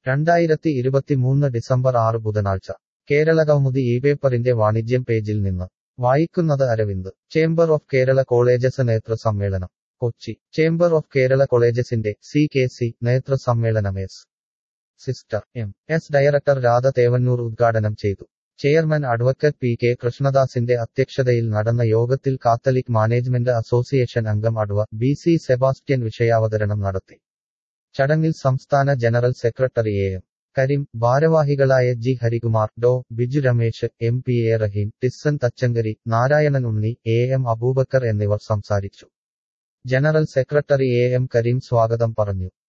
രണ്ടായിരത്തി ഇരുപത്തിമൂന്ന് ഡിസംബർ ആറ് ബുധനാഴ്ച കേരള കൗമുദി ഈ പേപ്പറിന്റെ വാണിജ്യം പേജിൽ നിന്ന് വായിക്കുന്നത് Aravind chamber of Kerala colleges നേതൃസമ്മേളനം കൊച്ചി ചേംബർ ഓഫ് കേരള കോളേജസിന്റെ സി കെ സി നേതൃസമ്മേളനം S sister M S director Radha Thevannoor ഉദ്ഘാടനം ചെയ്തു ചെയർമാൻ അഡ്വക്കറ്റ് പി കെ കൃഷ്ണദാസിന്റെ അധ്യക്ഷതയിൽ നടന്ന യോഗത്തിൽ കാത്തലിക് മാനേജ്മെന്റ് അസോസിയേഷൻ അംഗം അഡ്വ ബി സി സെബാസ്റ്റ്യൻ വിഷയാവതരണം നടത്തി ചടങ്ങിൽ സംസ്ഥാന general secretary A M Kareem ഭാരവാഹികളായ G Harikumar Dr Biju Ramesh M P A Rahim Tisson Thachankary Narayanan Unni A M Abubakar എന്നിവർ സംസാരിച്ചു general secretary A M Kareem സ്വാഗതം പറഞ്ഞു